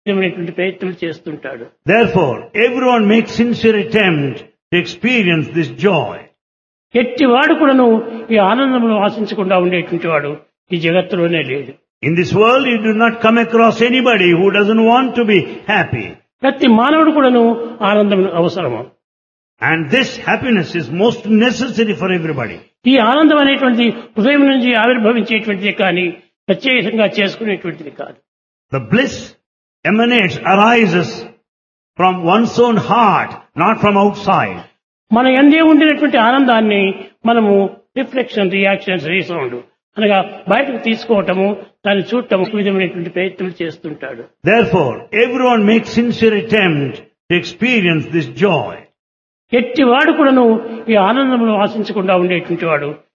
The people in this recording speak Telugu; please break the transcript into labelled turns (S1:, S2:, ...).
S1: విధమైనటువంటి ప్రయత్నం చేస్తుంటాడు
S2: Therefore, everyone makes sincere attempt to experience this joy.
S1: ఎట్టి వాడు కూడాను ఈ ఆనందమును ఆశించకుండా ఉండేటువంటి వాడు ఈ జగత్తులోనే లేడు
S2: In this world, you do not come across anybody who doesn't want to be happy.
S1: ప్రతి మానవుడు కూడాను ఆనందం అవసరము
S2: And this happiness is most necessary for everybody.
S1: ఈ ఆనందం అనేటువంటిది హృదయం నుంచి ఆవిర్భవించేటువంటిది కానీ ప్రత్యేకంగా చేసుకునేటువంటిది కాదు
S2: The bliss emanates, arises from one's own heart, not from outside.
S1: మన ఎందే ఉండినటువంటి ఆనందాన్ని మనము రిఫ్లెక్షన్ రియాక్షన్స్ రీసౌండ్ అనగా బయటకు తీసుకోవటము దాన్ని చూడటము ఈ విధమైనటువంటి ప్రయత్నం చేస్తుంటాడు
S2: Therefore, everyone makes sincere attempt to experience this joy.
S1: ఎట్టి వాడు కూడాను ఈ ఆనందమును ఆశించకుండా ఉండేటువంటి వాడు